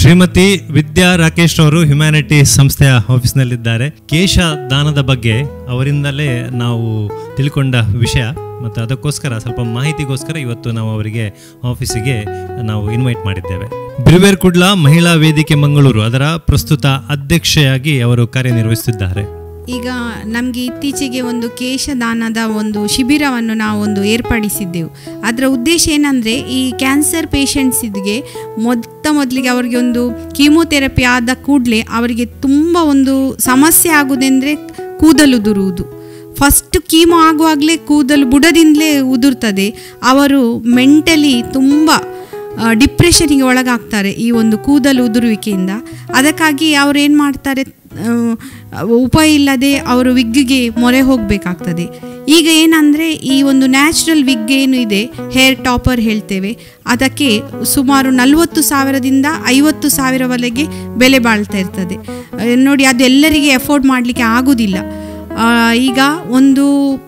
ಶ್ರೀಮತಿ ವಿದ್ಯಾ ರಾಕೇಶ್ ಅವರು ಹ್ಯುಮ್ಯಾನಿಟಿ ಸಂಸ್ಥೆಯ ಆಫೀಸ್ನಲ್ಲಿದ್ದಾರೆ ಕೇಶ ದಾನದ ಬಗ್ಗೆ ಅವರಿಂದಲೇ ನಾವು ತಿಳ್ಕೊಂಡ ವಿಷಯ ಮತ್ತು ಅದಕ್ಕೋಸ್ಕರ ಸ್ವಲ್ಪ ಮಾಹಿತಿಗೋಸ್ಕರ ಇವತ್ತು ನಾವು ಅವರಿಗೆ ಆಫೀಸಿಗೆ ನಾವು ಇನ್ವೈಟ್ ಮಾಡಿದ್ದೇವೆ ಬಿರುವೇರ್ ಕುಡ್ಲ ಮಹಿಳಾ ವೇದಿಕೆ ಮಂಗಳೂರು ಅದರ ಪ್ರಸ್ತುತ ಅಧ್ಯಕ್ಷೆಯಾಗಿ ಅವರು ಕಾರ್ಯನಿರ್ವಹಿಸುತ್ತಿದ್ದಾರೆ ಈಗ ನಮಗೆ ಇತ್ತೀಚೆಗೆ ಒಂದು ಕೇಶದಾನದ ಒಂದು ಶಿಬಿರವನ್ನು ನಾವು ಒಂದು ಏರ್ಪಡಿಸಿದ್ದೆವು ಅದರ ಉದ್ದೇಶ ಏನಂದರೆ ಈ ಕ್ಯಾನ್ಸರ್ ಪೇಷಂಟ್ಸಿಗೆ ಮೊತ್ತ ಮೊದಲಿಗೆ ಅವರಿಗೆ ಒಂದು ಕೀಮೋಥೆರಪಿ ಆದ ಕೂಡಲೇ ಅವರಿಗೆ ತುಂಬ ಒಂದು ಸಮಸ್ಯೆ ಆಗುವುದೆಂದರೆ ಕೂದಲು ಉದುರುವುದು ಫಸ್ಟ್ ಕೀಮೋ ಆಗುವಾಗಲೇ ಕೂದಲು ಬುಡದಿಂದಲೇ ಉದುರ್ತದೆ ಅವರು ಮೆಂಟಲಿ ತುಂಬ ಡಿಪ್ರೆಷನಿಗೆ ಒಳಗಾಗ್ತಾರೆ ಈ ಒಂದು ಕೂದಲು ಉದುರುವಿಕೆಯಿಂದ ಅದಕ್ಕಾಗಿ ಅವ್ರು ಏನು ಮಾಡ್ತಾರೆ ಆ, ಉಪಾಯ ಇಲ್ಲದೆ ಅವರು ವಿಗ್ಗಿಗೆ ಮೊರೆ ಹೋಗಬೇಕಾಗ್ತದೆ ಈಗ ಏನಂದರೆ ಈ ಒಂದು ನ್ಯಾಚುರಲ್ ವಿಗ್ ಏನು ಇದೆ ಹೇರ್ ಟಾಪರ್ ಹೇಳ್ತೇವೆ ಅದಕ್ಕೆ ಸುಮಾರು ನಲವತ್ತು ಸಾವಿರದಿಂದ ಐವತ್ತು ಸಾವಿರವರೆಗೆ ಬೆಲೆ ಬಾಳ್ತಾ ಇರ್ತದೆ ಆ, ನೋಡಿ ಅದು ಎಲ್ಲರಿಗೆ ಎಫೋರ್ಡ್ ಮಾಡಲಿಕ್ಕೆ ಆಗೋದಿಲ್ಲ ಆ, ಈಗ ಒಂದು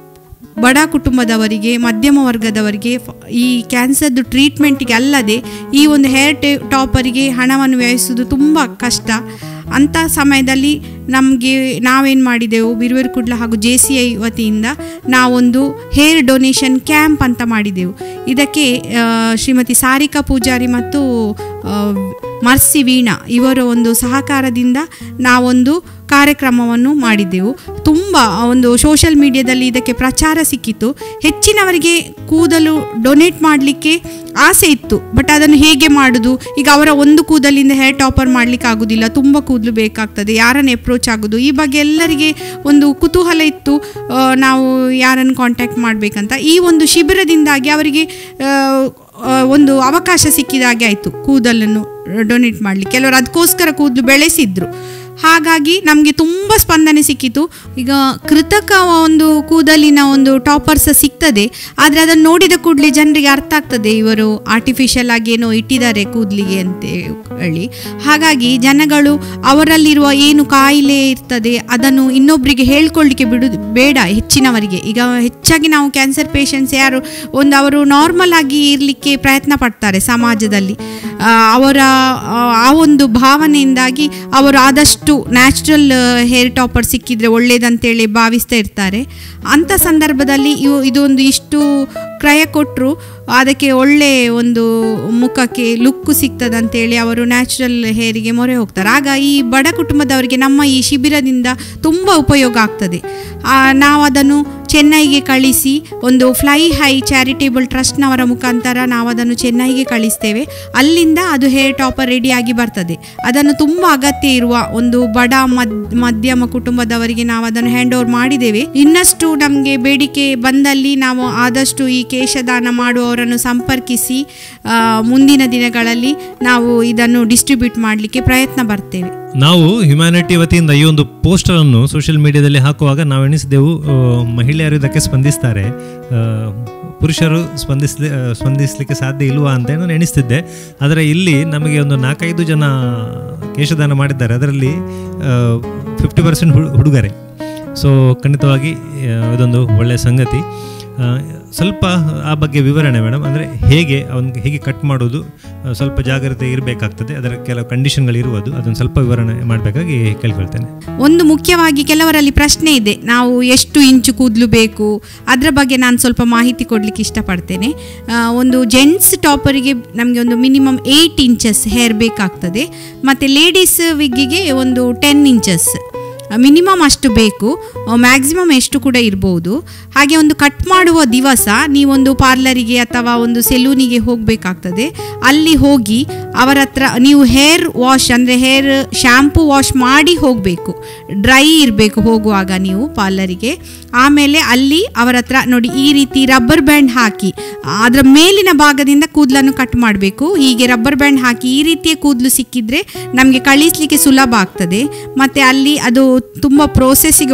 ಬಡ ಕುಟುಂಬದವರಿಗೆ ಮಧ್ಯಮ ವರ್ಗದವರಿಗೆ ಫ- ಈ ಕ್ಯಾನ್ಸರ್ದು ಟ್ರೀಟ್ಮೆಂಟಿಗೆ ಅಲ್ಲದೆ ಈ ಒಂದು ಹೇರ್ ಟೇ ಟಾಪರಿಗೆ ಹಣವನ್ನು ವ್ಯಯಿಸೋದು ತುಂಬ ಕಷ್ಟ ಅಂಥ ಸಮಯದಲ್ಲಿ ನಮಗೆ ನಾವೇನು ಮಾಡಿದೆವು ಬಿರುವೇರು ಕುಡ್ಲ ಹಾಗೂ ಜೆ ಸಿ ಐ ವತಿಯಿಂದ ನಾವೊಂದು ಹೇರ್ ಡೊನೇಷನ್ ಕ್ಯಾಂಪ್ ಅಂತ ಮಾಡಿದೆವು ಇದಕ್ಕೆ ಆ, ಶ್ರೀಮತಿ ಸಾರಿಕಾ ಪೂಜಾರಿ ಮತ್ತು ಆ, ಮರ್ಸಿ ವೀಣಾ ಇವರ ಒಂದು ಸಹಕಾರದಿಂದ ನಾವೊಂದು ಕಾರ್ಯಕ್ರಮವನ್ನು ಮಾಡಿದ್ದೆವು ತುಂಬ ಒಂದು ಸೋಷಿಯಲ್ ಮೀಡಿಯಾದಲ್ಲಿ ಇದಕ್ಕೆ ಪ್ರಚಾರ ಸಿಕ್ಕಿತು ಹೆಚ್ಚಿನವರಿಗೆ ಕೂದಲು ಡೊನೇಟ್ ಮಾಡಲಿಕ್ಕೆ ಆಸೆ ಇತ್ತು ಬಟ್ ಅದನ್ನು ಹೇಗೆ ಮಾಡೋದು ಈಗ ಅವರ ಒಂದು ಕೂದಲಿಂದ ಹೇರ್ ಟಾಪರ್ ಮಾಡಲಿಕ್ಕೆ ಆಗೋದಿಲ್ಲ ತುಂಬ ಕೂದಲು ಬೇಕಾಗ್ತದೆ ಯಾರನ್ನು ಅಪ್ರೋಚ್ ಆಗೋದು ಈ ಬಗ್ಗೆ ಎಲ್ಲರಿಗೆ ಒಂದು ಕುತೂಹಲ ಇತ್ತು ಆ, ನಾವು ಯಾರನ್ನು ಕಾಂಟ್ಯಾಕ್ಟ್ ಮಾಡಬೇಕಂತ ಈ ಒಂದು ಶಿಬಿರದಿಂದಾಗಿ ಅವರಿಗೆ ಆ, ಆ, ಒಂದು ಅವಕಾಶ ಸಿಕ್ಕಿದ ಹಾಗೆ ಆಯಿತು ಕೂದಲನ್ನು ಡೊನೇಟ್ ಮಾಡಲಿಕ್ಕೆ ಕೆಲವರು ಅದಕ್ಕೋಸ್ಕರ ಕೂದಲು ಬೆಳೆಸಿದ್ರು ಹಾಗಾಗಿ ನಮಗೆ ತುಂಬ ಸ್ಪಂದನೆ ಸಿಕ್ಕಿತು ಈಗ ಕೃತಕ ಒಂದು ಕೂದಲಿನ ಒಂದು ಟಾಪರ್ಸ್ ಸಿಗ್ತದೆ ಆದರೆ ಅದನ್ನು ನೋಡಿದ ಕೂಡಲೇ ಜನರಿಗೆ ಅರ್ಥ ಆಗ್ತದೆ ಇವರು ಆರ್ಟಿಫಿಷಿಯಲ್ ಆಗಿ ಏನೋ ಇಟ್ಟಿದ್ದಾರೆ ಕೂದಲಿಗೆ ಅಂತ ಹೇಳಿ ಹಾಗಾಗಿ ಜನಗಳು ಅವರಲ್ಲಿರುವ ಏನು ಕಾಯಿಲೆ ಇರ್ತದೆ ಅದನ್ನು ಇನ್ನೊಬ್ಬರಿಗೆ ಹೇಳ್ಕೊಳ್ಳಿಕ್ಕೆ ಬಿಡುದು ಬೇಡ ಹೆಚ್ಚಿನವರಿಗೆ ಈಗ ಹೆಚ್ಚಾಗಿ ನಾವು ಕ್ಯಾನ್ಸರ್ ಪೇಷಂಟ್ಸ್ ಯಾರು ಒಂದು ಅವರು ನಾರ್ಮಲ್ ಆಗಿ ಇರಲಿಕ್ಕೆ ಪ್ರಯತ್ನ ಪಡ್ತಾರೆ ಸಮಾಜದಲ್ಲಿ ಆ, ಅವರ ಆ, ಆ ಒಂದು ಭಾವನೆಯಿಂದಾಗಿ ಅವರು ಆದಷ್ಟು ನ್ಯಾಚುರಲ್ ಹೇರ್ ಟಾಪರ್ ಸಿಕ್ಕಿದ್ರೆ ಒಳ್ಳೇದಂತೇಳಿ ಭಾವಿಸ್ತಾ ಇರ್ತಾರೆ ಅಂಥ ಸಂದರ್ಭದಲ್ಲಿ ಇವು ಇದೊಂದು ಇಷ್ಟು ಕ್ರಯ ಕೊಟ್ಟರು ಅದಕ್ಕೆ ಒಳ್ಳೆ ಒಂದು ಮುಖಕ್ಕೆ ಲುಕ್ಕು ಸಿಗ್ತದೆ ಅಂತೇಳಿ ಅವರು ನ್ಯಾಚುರಲ್ ಹೇರಿಗೆ ಮೊರೆ ಹೋಗ್ತಾರೆ ಆಗ ಈ ಬಡ ಕುಟುಂಬದವರಿಗೆ ನಮ್ಮ ಈ ಶಿಬಿರದಿಂದ ತುಂಬ ಉಪಯೋಗ ಆಗ್ತದೆ ಆ, ನಾವು ಅದನ್ನು ಚೆನ್ನೈಗೆ ಕಳಿಸಿ ಒಂದು ಫ್ಲೈ ಹೈ ಚಾರಿಟೇಬಲ್ ಟ್ರಸ್ಟ್ನವರ ಮುಖಾಂತರ ನಾವು ಅದನ್ನು ಚೆನ್ನೈಗೆ ಕಳಿಸ್ತೇವೆ ಅಲ್ಲಿಂದ ಅದು ಹೇರ್ ಟಾಪರ್ ರೆಡಿಯಾಗಿ ಬರ್ತದೆ ಅದನ್ನು ತುಂಬ ಅಗತ್ಯ ಇರುವ ಒಂದು ಬಡ ಮದ್ ಮಧ್ಯಮ ಕುಟುಂಬದವರಿಗೆ ನಾವು ಅದನ್ನು ಹ್ಯಾಂಡ್ ಓವರ್ ಮಾಡಿದ್ದೇವೆ ಇನ್ನಷ್ಟು ನಮಗೆ ಬೇಡಿಕೆ ಬಂದಲ್ಲಿ ನಾವು ಆದಷ್ಟು ಈ ಕೇಶದಾನ ಮಾಡುವವರನ್ನು ಸಂಪರ್ಕಿಸಿ ಆ, ಮುಂದಿನ ದಿನಗಳಲ್ಲಿ ನಾವು ಇದನ್ನು ಡಿಸ್ಟ್ರಿಬ್ಯೂಟ್ ಮಾಡಲಿಕ್ಕೆ ಪ್ರಯತ್ನ ಬರ್ತೇವೆ ನಾವು ಹ್ಯುಮ್ಯಾನಿಟಿ ವತಿಯಿಂದ ಈ ಒಂದು ಪೋಸ್ಟರ್ ಅನ್ನು ಸೋಷಿಯಲ್ ಮೀಡಿಯಾದಲ್ಲಿ ಹಾಕುವಾಗ ನಾವು ಎಣಿಸಿದೆವು ಆ, ಮಹಿಳೆಯರು ಇದಕ್ಕೆ ಸ್ಪಂದಿಸ್ತಾರೆ ಆ, ಪುರುಷರು ಸ್ಪಂದಿಸ್ಲಿ ಆ, ಸ್ಪಂದಿಸ್ಲಿಕ್ಕೆ ಸಾಧ್ಯ ಇಲ್ವಾ ಅಂತ ನಾನು ಎಣಿಸ್ತಿದ್ದೆ ಆದರೆ ಇಲ್ಲಿ ನಮಗೆ ಒಂದು ನಾಲ್ಕೈದು ಜನ ಕೇಶದಾನ ಮಾಡಿದ್ದಾರೆ ಅದರಲ್ಲಿ ಫಿಫ್ಟಿ ಪರ್ಸೆಂಟ್ ಹುಡುಗರೆ ಸೊ ಖಂಡಿತವಾಗಿ ಆ, ಇದೊಂದು ಒಳ್ಳೆಯ ಸಂಗತಿ ಆ, ಸ್ವಲ್ಪ ಆ ಬಗ್ಗೆ ವಿವರಣೆ ಮೇಡಮ್ ಅಂದರೆ ಹೇಗೆ ಅವನಿಗೆ ಹೇಗೆ ಕಟ್ ಮಾಡೋದು ಆ, ಸ್ವಲ್ಪ ಜಾಗ್ರತೆ ಇರಬೇಕಾಗ್ತದೆ ಅದರ ಕೆಲವು ಕಂಡೀಷನ್ಗಳು ಇರುವುದು ಅದನ್ನು ಸ್ವಲ್ಪ ವಿವರಣೆ ಮಾಡಬೇಕಾಗಿ ಕೇಳ್ಕೊಳ್ತೇನೆ ಒಂದು ಮುಖ್ಯವಾಗಿ ಕೆಲವರಲ್ಲಿ ಪ್ರಶ್ನೆ ಇದೆ ನಾವು ಎಷ್ಟು ಇಂಚು ಕೂದಲು ಬೇಕು ಅದರ ಬಗ್ಗೆ ನಾನು ಸ್ವಲ್ಪ ಮಾಹಿತಿ ಕೊಡಲಿಕ್ಕೆ ಇಷ್ಟಪಡ್ತೇನೆ ಆ, ಒಂದು ಜೆಂಟ್ಸ್ ಟಾಪರಿಗೆ ನಮಗೆ ಒಂದು ಮಿನಿಮಮ್ ಏಯ್ಟ್ ಇಂಚಸ್ ಹೇರ್ ಬೇಕಾಗ್ತದೆ ಮತ್ತು ಲೇಡೀಸ್ ವಿಗ್ಗಿಗೆ ಒಂದು ಟೆನ್ ಇಂಚಸ್ ಮಿನಿಮಮ್ ಅಷ್ಟು ಬೇಕು ಮ್ಯಾಕ್ಸಿಮಮ್ ಎಷ್ಟು ಕೂಡ ಇರ್ಬೋದು ಹಾಗೆ ಒಂದು ಕಟ್ ಮಾಡುವ ದಿವಸ ನೀವೊಂದು ಪಾರ್ಲರಿಗೆ ಅಥವಾ ಒಂದು ಸೆಲೂನಿಗೆ ಹೋಗಬೇಕಾಗ್ತದೆ ಅಲ್ಲಿ ಹೋಗಿ ಅವರ ಹತ್ರ ನೀವು ಹೇರ್ ವಾಶ್ ಅಂದರೆ ಹೇರ್ ಶ್ಯಾಂಪು ವಾಶ್ ಮಾಡಿ ಹೋಗಬೇಕು ಡ್ರೈ ಇರಬೇಕು ಹೋಗುವಾಗ ನೀವು ಪಾರ್ಲರಿಗೆ ಆಮೇಲೆ ಅಲ್ಲಿ ಅವರ ಹತ್ರ ನೋಡಿ ಈ ರೀತಿ ರಬ್ಬರ್ ಬ್ಯಾಂಡ್ ಹಾಕಿ ಅದರ ಮೇಲಿನ ಭಾಗದಿಂದ ಕೂದಲನ್ನು ಕಟ್ ಮಾಡಬೇಕು ಹೀಗೆ ರಬ್ಬರ್ ಬ್ಯಾಂಡ್ ಹಾಕಿ ಈ ರೀತಿಯ ಕೂದಲು ಸಿಕ್ಕಿದ್ರೆ ನಮಗೆ ಕಳಿಸ್ಲಿಕ್ಕೆ ಸುಲಭ ಆಗ್ತದೆ ಮತ್ತು ಅಲ್ಲಿ ಅದು ತುಂಬ ಪ್ರೋಸೆಸ್ಸಿಗೆ ಒಳಪಡ್ತದೆ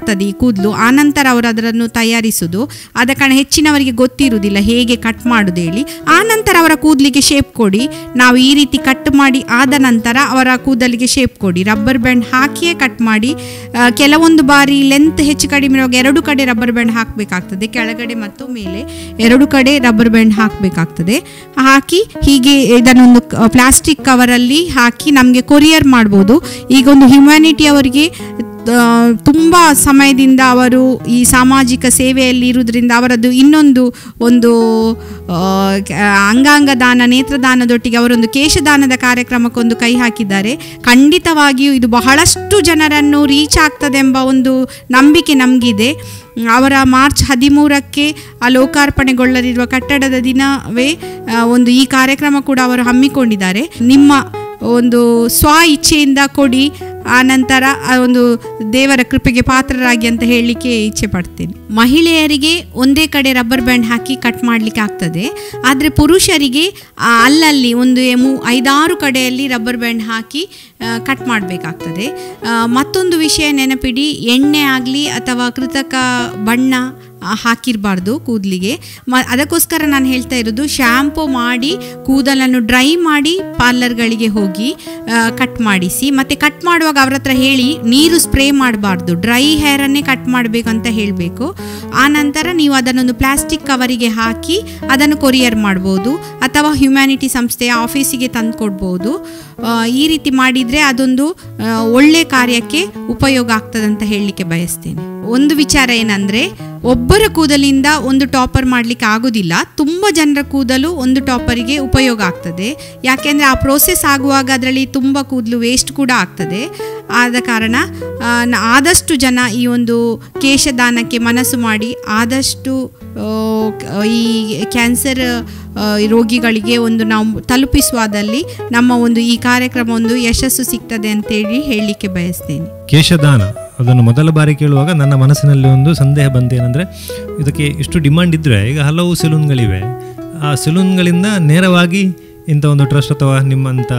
ಆಗ್ತದೆ ಈ ಕೂದಲು ಆನಂತರ ಅವರು ಅದನ್ನು ತಯಾರಿಸುವುದು ಆದ ಕಾರಣ ಹೆಚ್ಚಿನವರಿಗೆ ಗೊತ್ತಿರುವುದಿಲ್ಲ ಹೇಗೆ ಕಟ್ ಮಾಡುದು ಹೇಳಿ ಆನಂತರ ಅವರ ಕೂದಲಿಗೆ ಶೇಪ್ ಕೊಡಿ ನಾವು ಈ ರೀತಿ ಕಟ್ ಮಾಡಿ ಆದ ನಂತರ ಅವರ ಕೂದಲಿಗೆ ಶೇಪ್ ಕೊಡಿ ರಬ್ಬರ್ ಬ್ಯಾಂಡ್ ಹಾಕಿಯೇ ಕಟ್ ಮಾಡಿ ಆ, ಕೆಲವೊಂದು ಬಾರಿ ಲೆಂತ್ ಹೆಚ್ಚು ಕಡಿಮೆ ಇರುವಾಗ ಎರಡು ಕಡೆ ರಬ್ಬರ್ ಬ್ಯಾಂಡ್ ಹಾಕಬೇಕಾಗ್ತದೆ ಕೆಳಗಡೆ ಮತ್ತು ಮೇಲೆ ಎರಡು ಕಡೆ ರಬ್ಬರ್ ಬ್ಯಾಂಡ್ ಹಾಕಬೇಕಾಗ್ತದೆ ಹಾಕಿ ಹೀಗೆ ಇದನ್ನೊಂದು ಪ್ಲಾಸ್ಟಿಕ್ ಕವರಲ್ಲಿ ಹಾಕಿ ನಮಗೆ ಕೊರಿಯರ್ ಮಾಡ್ಬೋದು ಈಗ ಒಂದು ಹ್ಯುಮ್ಯಾನಿಟಿ ಅವರಿಗೆ ಆ, ತುಂಬ ಸಮಯದಿಂದ ಅವರು ಈ ಸಾಮಾಜಿಕ ಸೇವೆಯಲ್ಲಿ ಇರುವುದರಿಂದ ಅವರದ್ದು ಇನ್ನೊಂದು ಒಂದು ಆ, ಕ- ಅಂಗಾಂಗ ದಾನ ನೇತ್ರದಾನದೊಟ್ಟಿಗೆ ಅವರೊಂದು ಕೇಶದಾನದ ಕಾರ್ಯಕ್ರಮಕ್ಕೊಂದು ಕೈ ಹಾಕಿದ್ದಾರೆ ಖಂಡಿತವಾಗಿಯೂ ಇದು ಬಹಳಷ್ಟು ಜನರನ್ನು ರೀಚ್ ಆಗ್ತದೆಂಬ ಒಂದು ನಂಬಿಕೆ ನಮಗಿದೆ ಅವರ ಮಾರ್ಚ್ ಹದಿಮೂರಕ್ಕೆ ಆ ಲೋಕಾರ್ಪಣೆಗೊಳ್ಳಲಿರುವ ಕಟ್ಟಡದ ದಿನವೇ ಆ, ಒಂದು ಈ ಕಾರ್ಯಕ್ರಮ ಕೂಡ ಅವರು ಹಮ್ಮಿಕೊಂಡಿದ್ದಾರೆ ನಿಮ್ಮ ಒಂದು ಸ್ವ ಇಚ್ಛೆಯಿಂದ ಕೊಡಿ ಆ ನಂತರ ಆ ಒಂದು ದೇವರ ಕೃಪೆಗೆ ಪಾತ್ರರಾಗಿ ಅಂತ ಹೇಳಲಿಕ್ಕೆ ಇಚ್ಛೆ ಪಡ್ತೇನೆ ಮಹಿಳೆಯರಿಗೆ ಒಂದೇ ಕಡೆ ರಬ್ಬರ್ ಬ್ಯಾಂಡ್ ಹಾಕಿ ಕಟ್ ಮಾಡಲಿಕ್ಕೆ ಆಗ್ತದೆ ಆದರೆ ಪುರುಷರಿಗೆ ಆ ಅಲ್ಲಲ್ಲಿ ಒಂದು ಮೂ ಐದಾರು ಕಡೆಯಲ್ಲಿ ರಬ್ಬರ್ ಬ್ಯಾಂಡ್ ಹಾಕಿ ಕಟ್ ಮಾಡಬೇಕಾಗ್ತದೆ ಮತ್ತೊಂದು ವಿಷಯ ನೆನಪಿಡಿ ಎಣ್ಣೆ ಆಗಲಿ ಅಥವಾ ಕೃತಕ ಬಣ್ಣ ಆ, ಹಾಕಿರಬಾರ್ದು ಕೂದಲಿಗೆ ಮ ಅದಕ್ಕೋಸ್ಕರ ನಾನು ಹೇಳ್ತಾ ಇರೋದು ಶ್ಯಾಂಪು ಮಾಡಿ ಕೂದಲನ್ನು ಡ್ರೈ ಮಾಡಿ ಪಾರ್ಲರ್ಗಳಿಗೆ ಹೋಗಿ ಕಟ್ ಮಾಡಿಸಿ ಮತ್ತು ಕಟ್ ಮಾಡುವಾಗ ಅವ್ರ ಹತ್ರ ಹೇಳಿ ನೀರು ಸ್ಪ್ರೇ ಮಾಡಬಾರ್ದು ಡ್ರೈ ಹೇರನ್ನೇ ಕಟ್ ಮಾಡಬೇಕು ಅಂತ ಹೇಳಬೇಕು ಆ ನಂತರ ನೀವು ಅದನ್ನೊಂದು ಪ್ಲಾಸ್ಟಿಕ್ ಕವರಿಗೆ ಹಾಕಿ ಅದನ್ನು ಕೊರಿಯರ್ ಮಾಡ್ಬೋದು ಅಥವಾ ಹ್ಯುಮ್ಯಾನಿಟಿ ಸಂಸ್ಥೆಯ ಆಫೀಸಿಗೆ ತಂದು ಕೊಡ್ಬೋದು ಆ, ಈ ರೀತಿ ಮಾಡಿದರೆ ಅದೊಂದು ಆ, ಒಳ್ಳೆ ಕಾರ್ಯಕ್ಕೆ ಉಪಯೋಗ ಆಗ್ತದೆ ಅಂತ ಹೇಳಲಿಕ್ಕೆ ಬಯಸ್ತೇನೆ ಒಂದು ವಿಚಾರ ಏನಂದರೆ ಒಬ್ಬರ ಕೂದಲಿಂದ ಒಂದು ಟಾಪರ್ ಮಾಡಲಿಕ್ಕೆ ಆಗೋದಿಲ್ಲ ತುಂಬ ಜನರ ಕೂದಲು ಒಂದು ಟಾಪರಿಗೆ ಉಪಯೋಗ ಆಗ್ತದೆ ಯಾಕೆಂದರೆ ಆ ಪ್ರೋಸೆಸ್ ಆಗುವಾಗ ಅದರಲ್ಲಿ ತುಂಬ ಕೂದಲು ವೇಸ್ಟ್ ಕೂಡ ಆಗ್ತದೆ ಆದ ಕಾರಣ ಆ, ನ- ಆದಷ್ಟು ಜನ ಈ ಒಂದು ಕೇಶದಾನಕ್ಕೆ ಮನಸ್ಸು ಮಾಡಿ ಆದಷ್ಟು ಆ, ಕ- ಈ ಕ್ಯಾನ್ಸರ್ ಆ, ರೋಗಿಗಳಿಗೆ ಒಂದು ನಾವು ತಲುಪಿಸುವುದಲ್ಲಿ ನಮ್ಮ ಒಂದು ಈ ಕಾರ್ಯಕ್ರಮ ಒಂದು ಯಶಸ್ಸು ಸಿಗ್ತದೆ ಅಂತೇಳಿ ಹೇಳಲಿಕ್ಕೆ ಬಯಸ್ತೇನೆ ಕೇಶದಾನ ಅದನ್ನು ಮೊದಲ ಬಾರಿ ಕೇಳುವಾಗ ನನ್ನ ಮನಸ್ಸಿನಲ್ಲಿ ಒಂದು ಸಂದೇಹ ಬಂತೇನೆಂದರೆ ಇದಕ್ಕೆ ಇಷ್ಟು ಡಿಮಾಂಡ್ ಇದ್ದರೆ ಈಗ ಹಲವು ಸೆಲೂನ್ಗಳಿವೆ ಆ ಸೆಲೂನ್ಗಳಿಂದ ನೇರವಾಗಿ ಇಂಥ ಒಂದು ಟ್ರಸ್ಟ್ ಅಥವಾ ನಿಮ್ಮಂಥ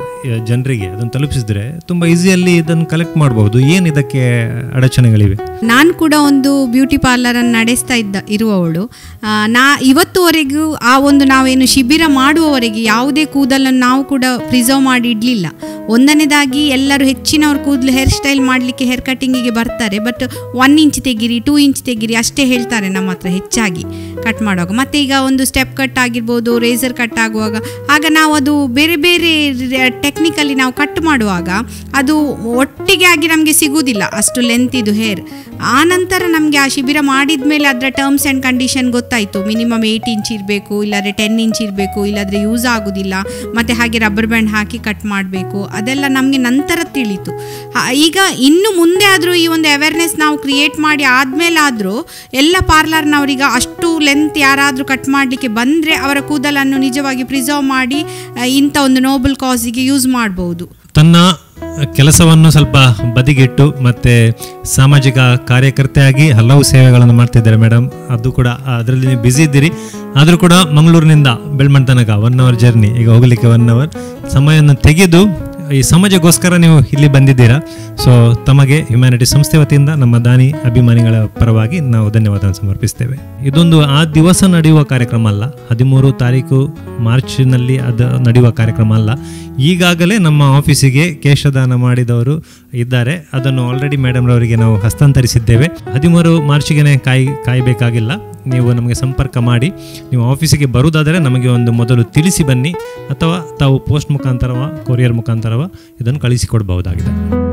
ಜನರಿಗೆ ಅದನ್ನು ತಲುಪಿಸಿದ್ರೆ ತುಂಬ ಈಸಿಯಲ್ಲಿ ಇದನ್ನು ಕಲೆಕ್ಟ್ ಮಾಡ್ಬೋದು ಏನು ಇದಕ್ಕೆ ಅಡಚಣೆಗಳಿವೆ ನಾನು ಕೂಡ ಒಂದು ಬ್ಯೂಟಿ ಪಾರ್ಲರನ್ನು ನಡೆಸ್ತಾ ಇದ್ದ ಇರುವವಳು ಆ, ನಾ ಇವತ್ತುವರೆಗೂ ಆ ಒಂದು ನಾವೇನು ಶಿಬಿರ ಮಾಡುವವರೆಗೆ ಯಾವುದೇ ಕೂದಲನ್ನು ನಾವು ಕೂಡ ಪ್ರಿಸರ್ವ್ ಮಾಡಿ ಇಡಲಿಲ್ಲ ಒಂದನೇದಾಗಿ ಎಲ್ಲರೂ ಹೆಚ್ಚಿನವ್ರು ಕೂದಲು ಹೇರ್ ಸ್ಟೈಲ್ ಮಾಡಲಿಕ್ಕೆ ಹೇರ್ ಕಟ್ಟಿಂಗಿಗೆ ಬರ್ತಾರೆ ಬಟ್ ಒನ್ ಇಂಚ್ ತೆಗಿರಿ ಟೂ ಇಂಚ್ ತೆಗಿರಿ ಅಷ್ಟೇ ಹೇಳ್ತಾರೆ ನಮ್ಮ ಹತ್ರ ಹೆಚ್ಚಾಗಿ ಕಟ್ ಮಾಡುವಾಗ ಮತ್ತು ಈಗ ಒಂದು ಸ್ಟೆಪ್ ಕಟ್ ಆಗಿರ್ಬೋದು ರೇಸರ್ ಕಟ್ ಆಗುವಾಗ ಆಗ ನಾವು ಅದು ಬೇರೆ ಬೇರೆ ಟೆಕ್ನಿಕಲಿ ನಾವು ಕಟ್ ಮಾಡುವಾಗ ಅದು ಒಟ್ಟಿಗೆ ಆಗಿ ನಮಗೆ ಸಿಗುವುದಿಲ್ಲ ಅಷ್ಟು ಲೆಂತ್ ಇದು ಹೇರ್ ಆ ನಂತರ ನಮಗೆ ಆ ಶಿಬಿರ ಮಾಡಿದ ಮೇಲೆ ಅದರ ಟರ್ಮ್ಸ್ ಆ್ಯಂಡ್ ಕಂಡೀಷನ್ ಗೊತ್ತಾಯಿತು ಮಿನಿಮಮ್ ಏಯ್ಟ್ ಇಂಚ್ ಇರಬೇಕು ಇಲ್ಲಾಂದರೆ ಟೆನ್ ಇಂಚ್ ಇರಬೇಕು ಇಲ್ಲಾಂದರೆ ಯೂಸ್ ಆಗೋದಿಲ್ಲ ಮತ್ತು ಹಾಗೆ ರಬ್ಬರ್ ಬ್ಯಾಂಡ್ ಹಾಕಿ ಕಟ್ ಮಾಡಬೇಕು ಅದೆಲ್ಲ ನಮಗೆ ನಂತರ ತಿಳಿತು ಹಾ- ಈಗ ಇನ್ನು ಮುಂದೆ ಆದರೂ ಈ ಒಂದು ಅವೇರ್ನೆಸ್ ನಾವು ಕ್ರಿಯೇಟ್ ಮಾಡಿ ಆದಮೇಲೆ ಆದರೂ ಎಲ್ಲ ಪಾರ್ಲರ್ನವರಿಗೆ ಅಷ್ಟು ಲೆಂತ್ ಯಾರಾದರೂ ಕಟ್ ಮಾಡಲಿಕ್ಕೆ ಬಂದರೆ ಅವರ ಕೂದಲನ್ನು ನಿಜವಾಗಿ ಪ್ರಿಸರ್ವ್ ಮಾಡಿ ಆ, ಇಂಥ ಒಂದು ನೋಬಲ್ ಕಾಸಿಗೆ ಯೂಸ್ ಮಾಡ್ಬೋದು ತನ್ನ ಕೆಲಸವನ್ನು ಸ್ವಲ್ಪ ಬದಿಗಿಟ್ಟು ಮತ್ತೆ ಸಾಮಾಜಿಕ ಕಾರ್ಯಕರ್ತೆಯಾಗಿ ಹಲವು ಸೇವೆಗಳನ್ನು ಮಾಡ್ತಿದ್ದಾರೆ ಮೇಡಮ್ ಅದು ಕೂಡ ಅದರಲ್ಲಿ ನೀವು ಬ್ಯುಸಿ ಇದ್ದೀರಿ ಆದರೂ ಕೂಡ ಮಂಗಳೂರಿನಿಂದ ಬೆಳ್ಮಣ್ ತನಕ ಒನ್ ಅವರ್ ಜರ್ನಿ ಈಗ ಹೋಗಲಿಕ್ಕೆ ಒನ್ ಅವರ್ ಸಮಯವನ್ನು ತೆಗೆದು ಈ ಸಮಾಜಕ್ಕೋಸ್ಕರ ನೀವು ಇಲ್ಲಿ ಬಂದಿದ್ದೀರಾ ಸೊ ತಮಗೆ ಹ್ಯುಮ್ಯಾನಿಟಿ ಸಂಸ್ಥೆ ವತಿಯಿಂದ ನಮ್ಮ ದಾನಿ ಅಭಿಮಾನಿಗಳ ಪರವಾಗಿ ನಾವು ಧನ್ಯವಾದ ಸಮರ್ಪಿಸ್ತೇವೆ ಇದೊಂದು ಆ ದಿವಸ ನಡೆಯುವ ಕಾರ್ಯಕ್ರಮ ಅಲ್ಲ ಹದಿಮೂರು ತಾರೀಕು ಮಾರ್ಚ್ನಲ್ಲಿ ಅದು ನಡೆಯುವ ಕಾರ್ಯಕ್ರಮ ಅಲ್ಲ ಈಗಾಗಲೇ ನಮ್ಮ ಆಫೀಸಿಗೆ ಕೇಶದಾನ ಮಾಡಿದವರು ಇದ್ದಾರೆ ಅದನ್ನು ಆಲ್ರೆಡಿ ಮೇಡಮ್ರವರಿಗೆ ನಾವು ಹಸ್ತಾಂತರಿಸಿದ್ದೇವೆ ಹದಿಮೂರು ಮಾರ್ಚಿಗೆ ಕಾಯಿ ಕಾಯಬೇಕಾಗಿಲ್ಲ ನೀವು ನಮಗೆ ಸಂಪರ್ಕ ಮಾಡಿ ನೀವು ಆಫೀಸಿಗೆ ಬರುವುದಾದರೆ ನಮಗೆ ಒಂದು ಮೊದಲು ತಿಳಿಸಿ ಬನ್ನಿ ಅಥವಾ ತಾವು ಪೋಸ್ಟ್ ಮುಖಾಂತರವ ಕೊರಿಯರ್ ಮುಖಾಂತರವ ಇದನ್ನು ಕಳಿಸಿಕೊಡ್ಬಹುದಾಗಿದೆ